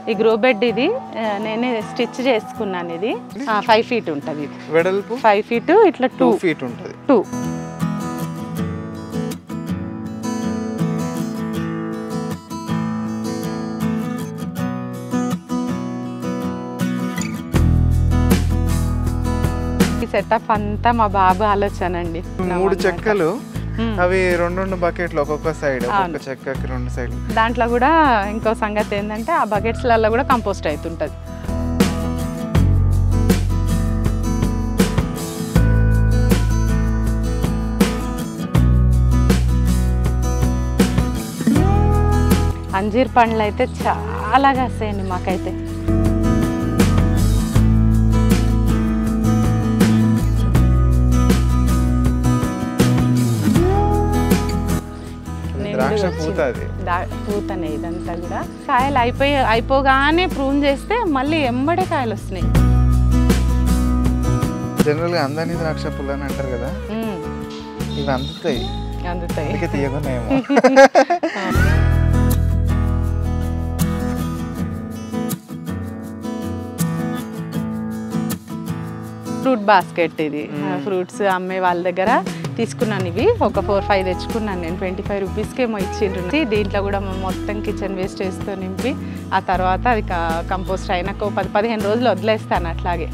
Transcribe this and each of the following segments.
ఈ grow bed ఇది ఆ, నేనే స్టిచ్ చేసుకున్నాను ఇది ఫైవ్ ఫీట్ ఉంటుంది ఇది వెడల్పు ఫైవ్ ఫీట్ ఇట్లా టూ టూ ఫీట్ ఉంటుంది టూ ఈ సెటప్ అంతా మా బాబు ఆలోచన అండి మూడు చెక్కలు మ్మ్. అవి రెండు రెండు బకెట్లు ఒక్కొక్క సైడ్ ఒక్కొక్క అవును. చెక్కకి రెండు సైడ్ దాంట్లో కూడా ఇంకో సంగతి ఏంటంటే ఆ బకెట్స్లలో కూడా కంపోస్ట్ అవుతుంటుంది అంజీర్ పండ్లు అయితే చాలా కాస్తాయండి మాకైతే నిండుగా ద్రాక్ష వచ్చింది. పూత అది దా- పూతనే ఇదంతా కూడా కాయలు అయిపోయి అయిపోగానే ప్రూన్ చేస్తే మళ్ళీ ఎంబడే కాయలు వస్తున్నాయి జనరల్ గా అందని ద్రాక్ష పుల్ల అని అంటారు కదా మ్మ్. ఇవి అందుతాయి అందుతాయి అందుకే తీయకున్నాయేమో ఫ్రూట్ బాస్కెట్ ఇది ఫ్రూట్స్ అమ్మే వాళ్ళ దగ్గర తీసుకున్నాను ఇవి ఒక ఫోర్ ఫైవ్ తెచ్చుకున్నాను నేను ట్వంటీ ఫైవ్ రూపీస్కి ఏమో ఇచ్చిండ్రు దీంట్లో కూడా మనం మొత్తం కిచెన్ వేస్టేజ్తో నింపి ఆ తర్వాత అది కంపోస్ట్ అయినాక ఓ పది పదిహేను రోజులు వదిలేస్తాను అట్లాగే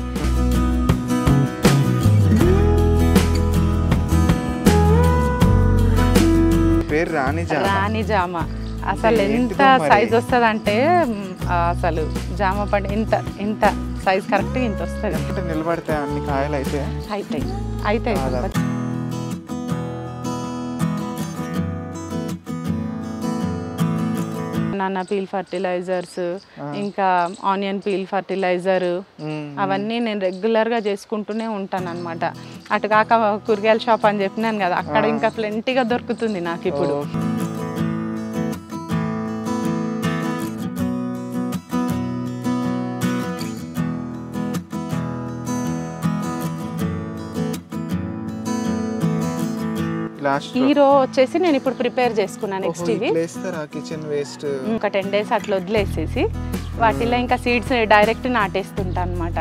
పేరు రాణి జామ రాణి జామ అసలు ఇది ఎంత ఏంటిదో మరి? సైజ్ వస్తుంది అంటే అసలు జామ పండు ఇంత ఇంత సైజ్ కరెక్ట్గా ఇంత వస్తుంది అంటే నిలబడితే అన్ని కాయలు అయితే అవుతాయి అవుతాయి దాదాపు. నాన్న పీల్ ఫర్టిలైజర్స్ ఇంకా ఆనియన్ పీల్ ఫర్టిలైజర్ మ్మ్. అవన్నీ నేను రెగ్యులర్గా చేసుకుంటూనే ఉంటాను అనమాట అటు కాక కూరగాయల షాప్ అని చెప్పినాను కదా అక్కడ ఇంకా ప్లెంటీగా దొరుకుతుంది నాకు ఇప్పుడు ఓ. లాస్ట్ హీరో వచ్చేసి నేను ఇప్పుడు ప్రిపేర్ చేసుకున్నాను నెక్స్ట్ ఇవి వేస్తారా కిచెన్ వేస్ట్ ఒక టెన్ డేస్ అట్లా వదిలేసేసి వాటిలో ఇంకా సీడ్స్ డైరెక్ట్ నాటేస్తుంటా అనమాట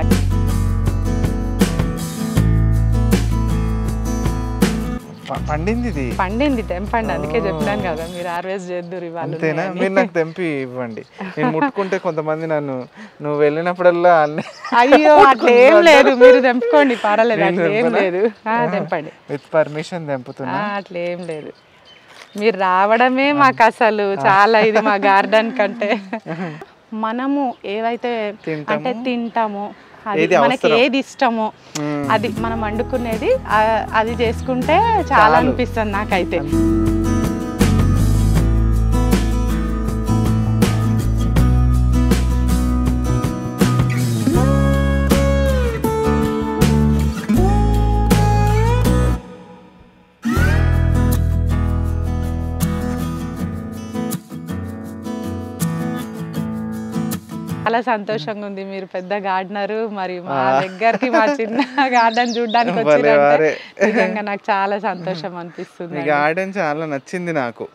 పండింది ఇది పండింది తెంపండి అందుకే చెప్పినాను కదా మీరు హార్వెస్ట్ చేద్దరు ఇవాళ అంతేనా ఉన్నాయని. మీరు నాకు తెంపి ఇవ్వండి నేను ముట్టుకుంటే కొంతమంది నన్ను నువ్వు వెళ్ళినప్పుడల్లా అన్ని అయ్యో అట్లా ఏం లేదు మీరు తెంపుకోండి పర్వాలేదు నేను అట్లా ఏం తెంపనా? లేదు ఆ, తెంపండి విత్ పర్మిషన్ తెంపుతున్నా ఆ, అట్లా ఏం లేదు మీరు రావడమే మాకు అసలు చాలా ఇది మా గార్డెన్ కంటే మనము ఏవైతే తింటామో, అంటే తింటామో అది ఏది మనకి అవసరం. ఏది ఇష్టమో మ్మ్. అది మనం వండుకునేది ఆ, అది చేసుకుంటే చాలా చాలు. అనిపిస్తుంది నాకైతే చాలా సంతోషంగా ఉంది మీరు పెద్ద గార్డెనర్ మరి మా దగ్గరికి మా చిన్న గార్డెన్ చూడడానికి భలే వారే. వచ్చిరంటే నిజంగా నాకు చాలా సంతోషం అనిపిస్తుంది మీ గార్డెన్ చాలా నచ్చింది నాకు